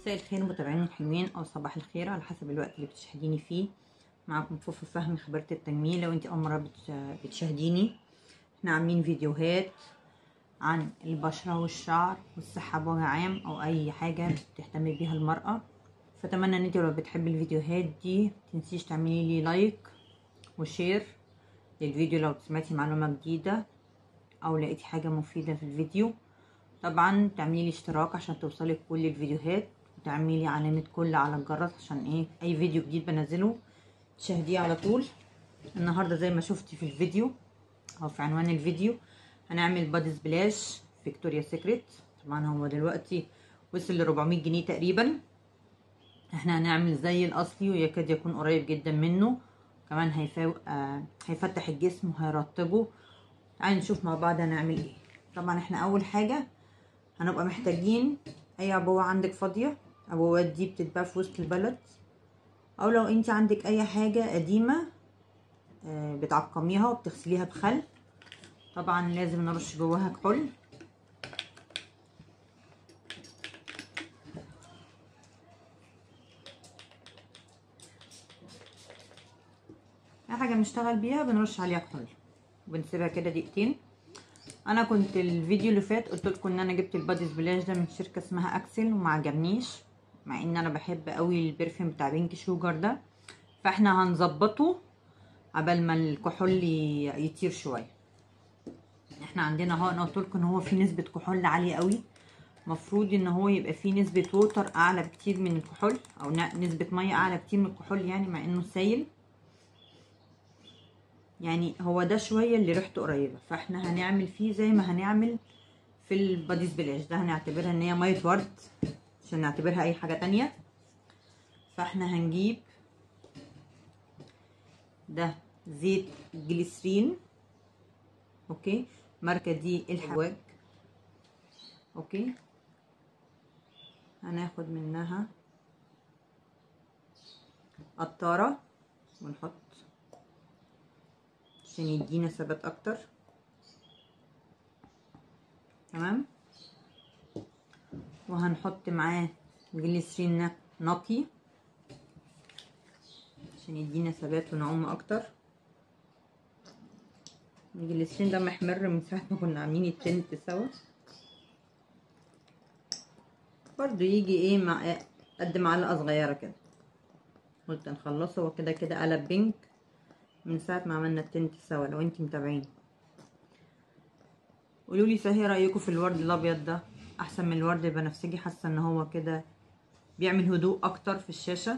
مساء الخير متابعين الحلوين او صباح الخير على حسب الوقت اللي بتشاهديني فيه معاكم فوفو فهمي خبيره التجميل لو انت اول مره بت- بتشاهديني احنا عاملين فيديوهات عن البشره والشعر والصحه بوجه عام او اي حاجه بتهتم بيها المراه فاتمنى ان انت لو بتحبي الفيديوهات دي متنسيش تعملي لي لايك وشير للفيديو لو سمعتي معلومه جديده او لقيتي حاجه مفيده في الفيديو طبعا تعملي لي اشتراك عشان توصلك كل الفيديوهات وتعملي علامة كل على الجرس عشان ايه اي فيديو جديد بنزله تشاهديه على طول النهاردة زي ما شفتي في الفيديو او في عنوان الفيديو هنعمل بادي سبلاش فيكتوريا سيكريت طبعا هو دلوقتي وصل ل 400 جنيه تقريبا احنا هنعمل زي الاصلي ويكاد يكون قريب جدا منه كمان هيفاو... آه هيفتح الجسم وهيرطبه تعالي نشوف مع بعض هنعمل ايه طبعا احنا اول حاجه هنبقى محتاجين اي عبوه عندك فاضيه عبوات دي بتتباع في وسط البلد او لو انت عندك اي حاجه قديمه آه بتعقميها وبتغسليها بخل طبعا لازم نرش جواها كحول اي حاجه بنشتغل بيها بنرش عليها كحول وبنسيبها كده دقيقتين انا كنت الفيديو اللي فات قلت لكم ان انا جبت البادي سبلاش ده من شركه اسمها اكسل وما عجبنيش مع ان انا بحب قوي البرفيوم بتاع بينك شوجر ده فاحنا هنظبطه قبل ما الكحول يطير شويه احنا عندنا اهو انا قلت لكم ان هو فيه نسبه كحول عاليه قوي مفروض ان هو يبقى فيه نسبه ووتر اعلى بكتير من الكحول او نسبه ميه اعلى كتير من الكحول يعني مع انه سايل يعني هو ده شويه اللي ريحته قريبه فاحنا هنعمل فيه زي ما هنعمل في البادي سبلاش ده هنعتبرها ان هي ميه ورد عشان نعتبرها اي حاجه تانية فاحنا هنجيب ده زيت جليسرين اوكي ماركه دي الحواج اوكي هناخد منها قطاره ونحط عشان يدينا ثبات اكتر تمام وهنحط معاه جليسرين نقي عشان يدينا ثبات ونعوم اكتر الجليسرين ده محمر من ساعه ما كنا عاملين التنت سوا برضو يجي ايه مع قد معلقه صغيره كده قلت نخلصه هو كده كده قلب بينك من ساعة ما عملنا التنت سوا لو انتي متابعين قولولي صحيح رأيكم في الورد الأبيض ده أحسن من الورد البنفسجي حاسة ان هو كده بيعمل هدوء أكتر في الشاشة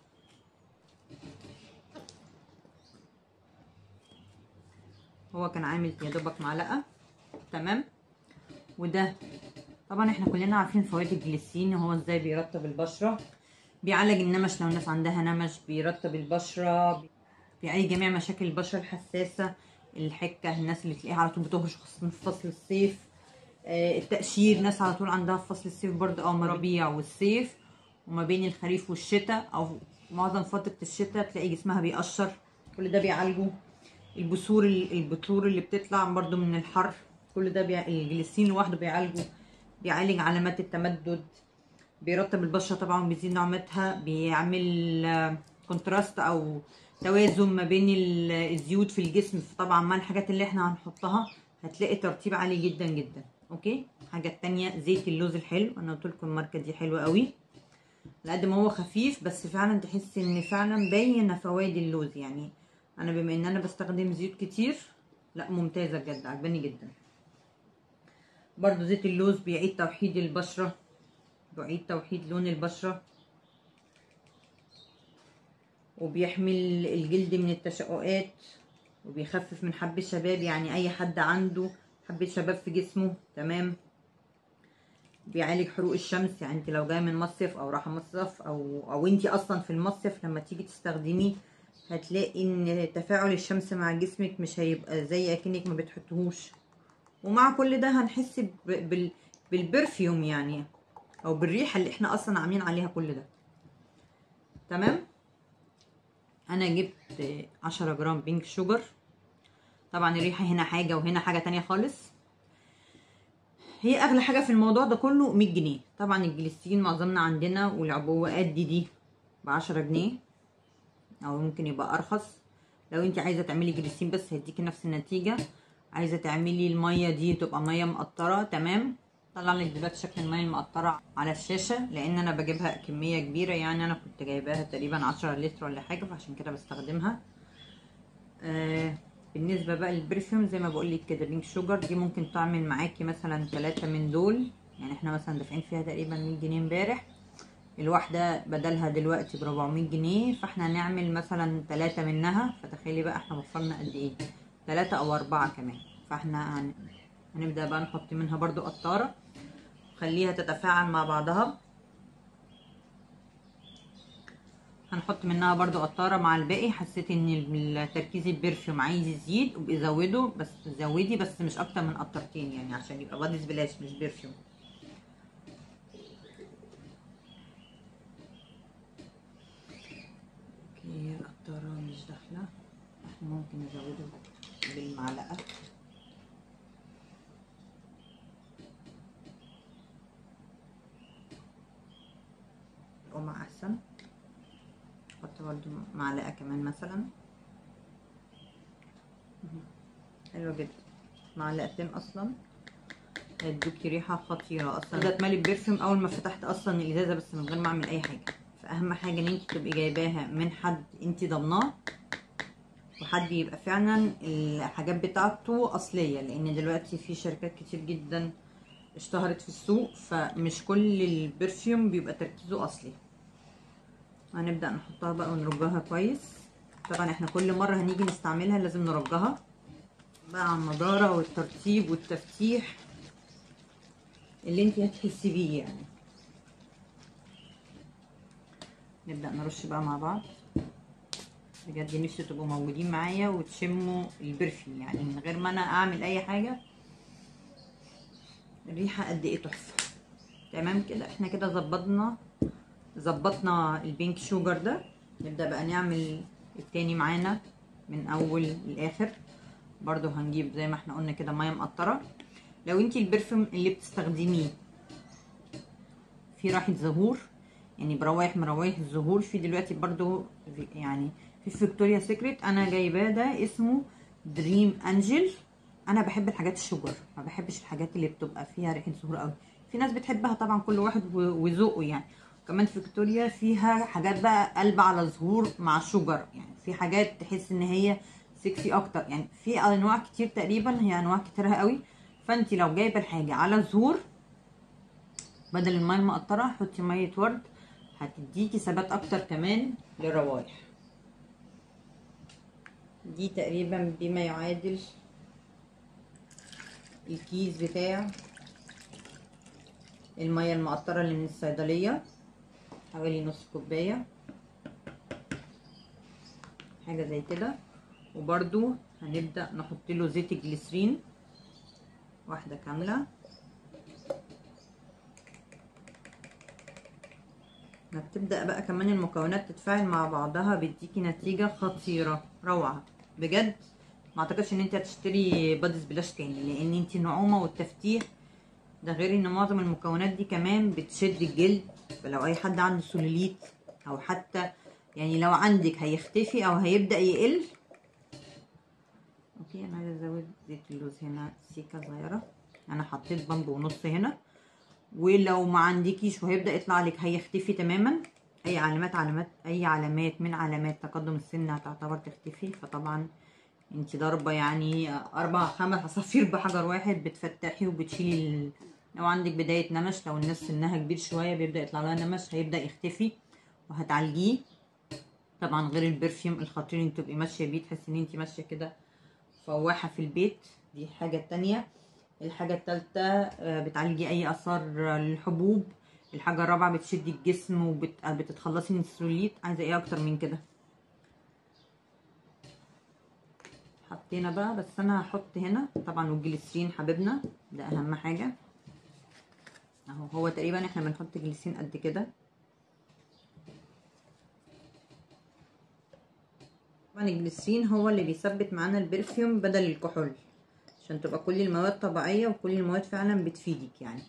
هو كان عامل يا دوبك معلقة تمام وده طبعا احنا كلنا عارفين فوائد الجليسين هو ازاي بيرطب البشرة بيعالج النمش لو الناس عندها نمش بيرطب البشرة بيعالج جميع مشاكل البشرة الحساسة الحكة الناس اللي تلاقيها على طول بتهرش خاصة في فصل الصيف آه التقشير ناس على طول عندها في فصل الصيف برضه او الربيع والصيف وما بين الخريف والشتاء او معظم فترة الشتاء تلاقي جسمها بيقشر كل ده بيعالجه البثور البثور اللي بتطلع برضه من الحر كل ده بيع... الجليسين لوحده بيعالجه بيعالج علامات التمدد بيرطب البشرة طبعا بيزيد نعومتها بيعمل كونتراست او توازن ما بين الزيوت في الجسم طبعا مع الحاجات اللي احنا هنحطها هتلاقي ترطيب عالي جدا جدا اوكي الحاجه التانية زيت اللوز الحلو انا قلت لكم الماركه دي حلوه قوي لقد ما هو خفيف بس فعلا تحس ان فعلا باينه فوائد اللوز يعني انا بما ان انا بستخدم زيوت كتير لا ممتازه بجد عجباني جدا برضو زيت اللوز بيعيد توحيد البشره بيعيد توحيد لون البشره وبيحمي الجلد من التشققات وبيخفف من حب الشباب يعني اي حد عنده حبة شباب في جسمه تمام بيعالج حروق الشمس يعني انت لو جايه من مصيف او رايحه مصيف او او انت اصلا في المصيف لما تيجي تستخدميه هتلاقي ان تفاعل الشمس مع جسمك مش هيبقى زي اكنك ما بتحطهوش ومع كل ده هنحس بال بالبرفيوم يعني او بالريحه اللي احنا اصلا عاملين عليها كل ده تمام انا جبت عشرة جرام بينك شوجر طبعا الريحة هنا حاجة وهنا حاجة تانية خالص هي اغلى حاجه في الموضوع ده كله 100 جنيه طبعا الجليسين معظمنا عندنا والعبوات دي دي ب 10 جنيه او ممكن يبقى ارخص لو انت عايزه تعملي جليسين بس هيديكي نفس النتيجه عايزه تعملي الميه دي تبقى ميه مقطره تمام طلع لك دلوقتي شكل الميه المقطره على الشاشه لان انا بجيبها كميه كبيره يعني انا كنت جايباها تقريبا 10 لتر ولا حاجه فعشان كده بستخدمها آه بالنسبه بقى للبرفيوم زي ما بقول لك كده بينك شوجر دي ممكن تعمل معاكي مثلا ثلاثة من دول يعني احنا مثلا دافعين فيها تقريبا 100 جنيه امبارح الواحده بدلها دلوقتي ب 400 جنيه فاحنا هنعمل مثلا ثلاثة منها فتخيلي بقى احنا وفرنا قد ايه ثلاثة او اربعة كمان فاحنا هن... هنبدا بقى نحط منها برضو قطاره خليها تتفاعل مع بعضها هنحط منها برضو قطاره مع الباقي حسيت ان تركيز البرفيوم عايز يزيد وبيزوده بس زودي بس مش اكتر من قطرتين يعني عشان يبقى بادي سبلاش مش برفيوم اوكي القطاره مش داخله احنا ممكن نزوده بالمعلقه القمع احسن احط برضو معلقه كمان مثلا حلوه جدا معلقتين اصلا هيدوكي ريحه خطيره اصلا ده اتملي ببرفيوم اول ما فتحت اصلا الازازه بس من غير ما اعمل اي حاجه فاهم حاجه ان انت تبقي جايباها من حد انت ضمناه وحد يبقى فعلا الحاجات بتاعته اصليه لان دلوقتي في شركات كتير جدا اشتهرت في السوق فمش كل البرفيوم بيبقى تركيزه اصلي هنبدا نحطها بقى ونرجها كويس طبعا احنا كل مره هنيجي نستعملها لازم نرجها بقى على النضاره والترتيب والتفتيح اللي انت هتحسي بيه يعني نبدا نرش بقى مع بعض بجد نفسي تبقوا موجودين معايا وتشموا البرفيوم يعني من غير ما انا اعمل اي حاجه الريحه قد ايه تحفه تمام كده احنا كده ظبطنا ظبطنا البينك شوجر ده نبدا بقى نعمل التاني معانا من اول لاخر برضو هنجيب زي ما احنا قلنا كده ميه مقطره لو انتي البرفيوم اللي بتستخدميه في راحه زهور يعني بروايح مروائح الزهور في دلوقتي برضو يعني في فيكتوريا سيكريت انا جايباه ده اسمه دريم انجل انا بحب الحاجات الشجر ما بحبش الحاجات اللي بتبقى فيها ريحه زهور قوي في ناس بتحبها طبعا كل واحد وذوقه يعني كمان فيكتوريا فيها حاجات بقى قلب على زهور مع شجر يعني في حاجات تحس ان هي سكسي اكتر يعني في انواع كتير تقريبا هي انواع كتيرها قوي فانت لو جايبه الحاجه على زهور بدل الميه المقطره حطي ميه ورد هتديكي ثبات اكتر كمان للروايح دي تقريبا بما يعادل الكيس بتاع الميه المقطره اللي من الصيدليه حوالي نص كوبايه حاجه زي كده وبرده هنبدا نحط له زيت الجليسرين واحده كامله بتبدا بقى كمان المكونات تتفاعل مع بعضها بيديكي نتيجه خطيره روعه بجد ما اعتقدش ان انت هتشتري بادز بلاش تاني لان انت النعومه والتفتيح ده غير ان معظم المكونات دي كمان بتشد الجلد فلو اي حد عنده سلوليت او حتى يعني لو عندك هيختفي او هيبدا يقل اوكي انا عايزه ازود زيت اللوز هنا سيكه صغيره انا حطيت بامب ونص هنا ولو ما عندكيش وهيبدا يطلع لك هيختفي تماما اي علامات علامات اي علامات من علامات تقدم السن هتعتبر تختفي فطبعا انت ضاربه يعني اربع خمس عصافير بحجر واحد بتفتحي وبتشيلي ال... لو عندك بدايه نمش لو الناس سنها كبير شويه بيبدا يطلع لها نمش هيبدا يختفي وهتعالجيه طبعا غير البرفيوم الخطير انت تبقي ماشيه بيه تحسي ان انت ماشيه كده فواحه في البيت دي الحاجه التانية الحاجه التالتة بتعالجي اي اثار للحبوب الحاجه الرابعه بتشدي الجسم وبتتخلصي من السلوليت عايزه ايه اكتر من كده حطينا بقى بس انا هحط هنا طبعا والجليسرين حبيبنا ده اهم حاجه اهو هو تقريبا احنا بنحط جليسرين قد كده طبعا الجليسرين هو اللي بيثبت معانا البرفيوم بدل الكحول عشان تبقى كل المواد طبيعيه وكل المواد فعلا بتفيدك يعني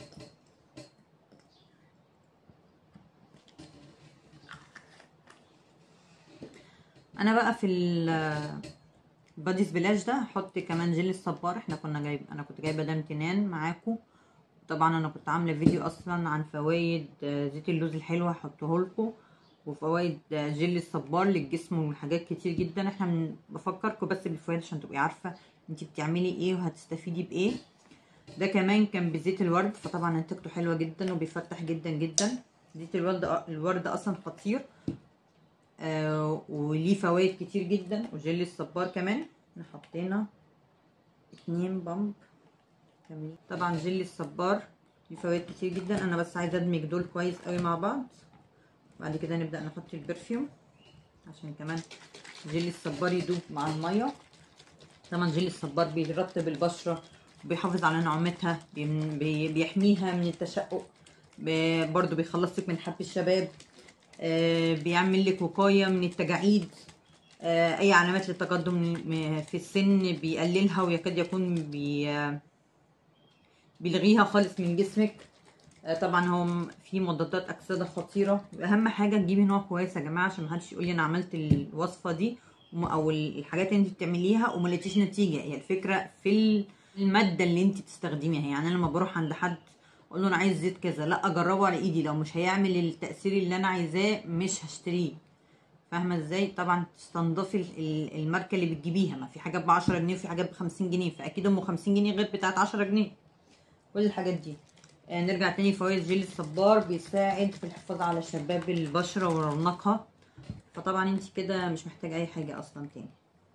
انا بقى في البادي سبلاش ده هحط كمان جل الصبار احنا كنا جايب انا كنت جايبه ده امتنان معاكم طبعا انا كنت عامله فيديو اصلا عن فوائد زيت اللوز الحلو هحطه لكم وفوائد جل الصبار للجسم وحاجات كتير جدا احنا من بفكركم بس بالفوائد عشان تبقي عارفه انت بتعملي ايه وهتستفيدي بايه ده كمان كان بزيت الورد فطبعا نتيجته حلوه جدا وبيفتح جدا جدا زيت الورد الورد اصلا خطير آه وليه فوائد كتير جدا وجل الصبار كمان احنا حطينا اتنين بامب كاملين طبعا جل الصبار ليه فوائد كتير جدا انا بس عايزه ادمج دول كويس قوي مع بعض بعد كده نبدا نحط البرفيوم عشان كمان جل الصبار يدوب مع الميه طبعا جل الصبار بيرطب البشره بيحافظ على نعومتها بيحميها من التشقق برضو بيخلصك من حب الشباب آه بيعمل لك وقايه من التجاعيد آه اي علامات للتقدم في السن بيقللها ويكاد يكون بي بيلغيها خالص من جسمك آه طبعا هو في مضادات اكسده خطيره اهم حاجه تجيبي نوع كويس يا جماعه عشان محدش يقول لي انا عملت الوصفه دي او الحاجات اللي انت بتعمليها وما لقيتيش نتيجه هي الفكره في الماده اللي انت بتستخدميها يعني انا لما بروح عند حد اقول له انا عايز زيت كذا لا اجربه على ايدي لو مش هيعمل التاثير اللي انا عايزاه مش هشتريه فاهمه ازاي طبعا تستنضفي الماركه اللي بتجيبيها ما في حاجات ب 10 جنيه وفي حاجات ب 50 جنيه فاكيد ام 50 جنيه غير بتاعه 10 جنيه كل الحاجات دي آه نرجع تاني فوائد جيل الصبار بيساعد في الحفاظ على شباب البشره ورونقها فطبعا انت كده مش محتاجه اي حاجه اصلا تاني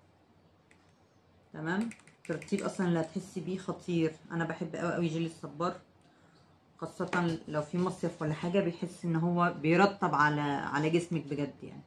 تمام الترطيب اصلا اللي هتحسي بيه خطير انا بحب قوي قوي جيل الصبار خاصة لو في مصيف ولا حاجة بيحس ان هو بيرطب على على جسمك بجد يعني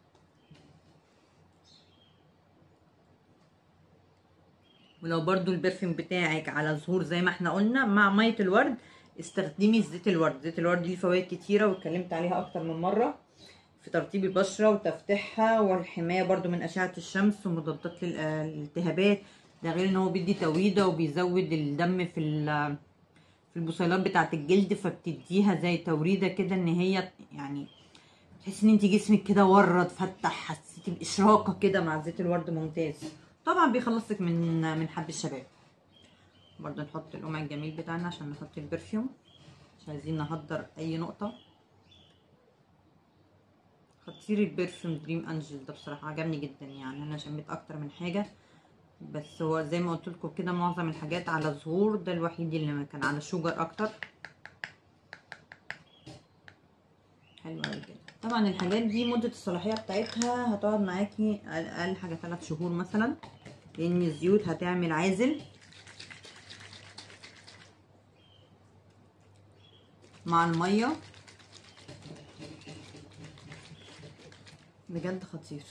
ولو برضو البرفيوم بتاعك على زهور زي ما احنا قلنا مع مية الورد استخدمي زيت الورد زيت الورد ليه فوائد كتيرة واتكلمت عليها اكتر من مرة في ترطيب البشرة وتفتيحها والحماية برضو من اشعة الشمس ومضادات للالتهابات ده غير ان هو بيدي تويدة وبيزود الدم في في البصيلات بتاعه الجلد فبتديها زي توريده كده ان هي يعني تحس ان انت جسمك كده ورد فتح حسيتي باشراقه كده مع زيت الورد ممتاز طبعا بيخلصك من من حب الشباب برضه نحط القمع الجميل بتاعنا عشان نحط البرفيوم مش عايزين نهدر اي نقطه خطير البرفيوم دريم انجل ده بصراحه عجبني جدا يعني انا شميت اكتر من حاجه بس هو زي ما قلت لكم كده معظم الحاجات على زهور ده الوحيد اللي كان على شوجر اكتر حلو قوي كده طبعا الحاجات دي مده الصلاحيه بتاعتها هتقعد معاكي اقل حاجه 3 شهور مثلا لان الزيوت هتعمل عازل مع الميه بجد خطير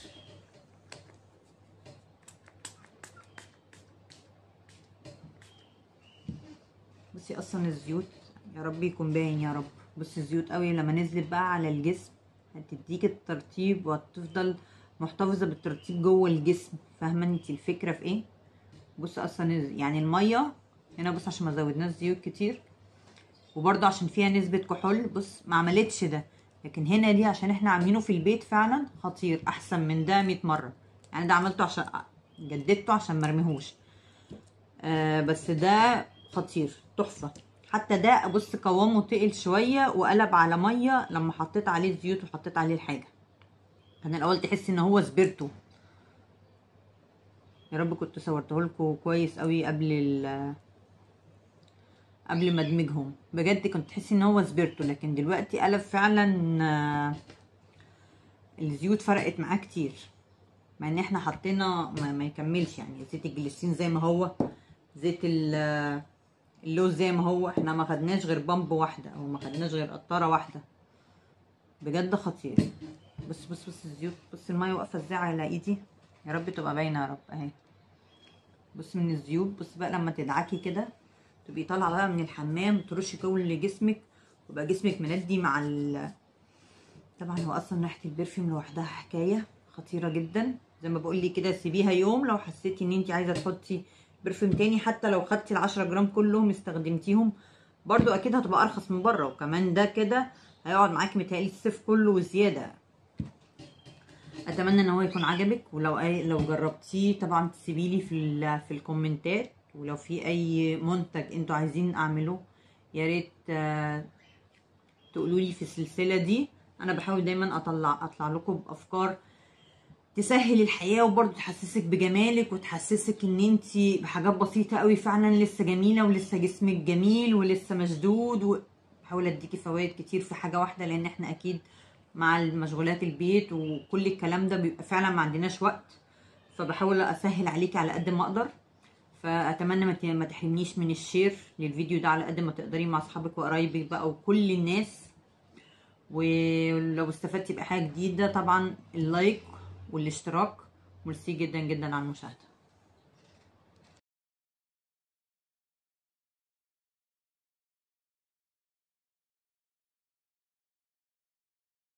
بصي اصلا الزيوت يا رب يكون باين يا رب بصي الزيوت قوي لما نزلت بقى على الجسم هتديك الترطيب وهتفضل محتفظه بالترطيب جوه الجسم فاهمه انت الفكره في ايه بص اصلا يعني الميه هنا بص عشان ما زودناش زيوت كتير وبرده عشان فيها نسبه كحول بص ما عملتش ده لكن هنا دي عشان احنا عاملينه في البيت فعلا خطير احسن من ده 100 مره يعني ده عملته عشان جددته عشان مرميهوش آه بس ده خطير تحفه حتى ده بص قوامه تقل شويه وقلب على ميه لما حطيت عليه زيوت وحطيت عليه الحاجه كان الاول تحس ان هو سبرتو يا رب كنت صورته لكم كويس قوي قبل ال قبل ما ادمجهم بجد كنت تحسي ان هو سبرتو لكن دلوقتي قلب فعلا الزيوت فرقت معاه كتير مع ان احنا حطينا ما, ما يكملش يعني زيت الجليسين زي ما هو زيت اللوز زي ما هو احنا ما خدناش غير بامب واحده او ما خدناش غير قطاره واحده بجد خطير بص بص بص الزيوت بص الميه واقفه ازاي على ايدي يا رب تبقى باينه يا رب اهي بص من الزيوت بص بقى لما تدعكي كده تبقي طالعه بقى من الحمام ترشي كل جسمك ويبقى جسمك مندي مع ال طبعا هو اصلا ريحه البرفيوم لوحدها حكايه خطيره جدا زي ما بقول لي كده سيبيها يوم لو حسيتي ان انت عايزه تحطي برفيوم تاني حتى لو خدتي العشرة جرام كلهم استخدمتيهم برضو اكيد هتبقى ارخص من بره وكمان ده كده هيقعد معاكي متهيألي الصيف كله وزياده اتمنى ان هو يكون عجبك ولو اي لو جربتيه طبعا تسيبيلي في ال- في الكومنتات ولو في اي منتج انتوا عايزين اعمله يا ريت آه، تقولوا لي في السلسله دي انا بحاول دايما اطلع اطلع لكم بافكار تسهل الحياه وبرضه تحسسك بجمالك وتحسسك ان انت بحاجات بسيطه قوي فعلا لسه جميله ولسه جسمك جميل ولسه مشدود و... بحاول اديكي فوائد كتير في حاجه واحده لان احنا اكيد مع المشغولات البيت وكل الكلام ده بيبقى فعلا ما عندناش وقت فبحاول اسهل عليكي على قد ما اقدر فاتمنى ما ت- ما تحرمنيش من الشير للفيديو ده على قد ما تقدري مع اصحابك وقرايبك بقى وكل الناس ولو استفدتي بحاجه جديده طبعا اللايك والاشتراك ميرسي جدا جدا على المشاهده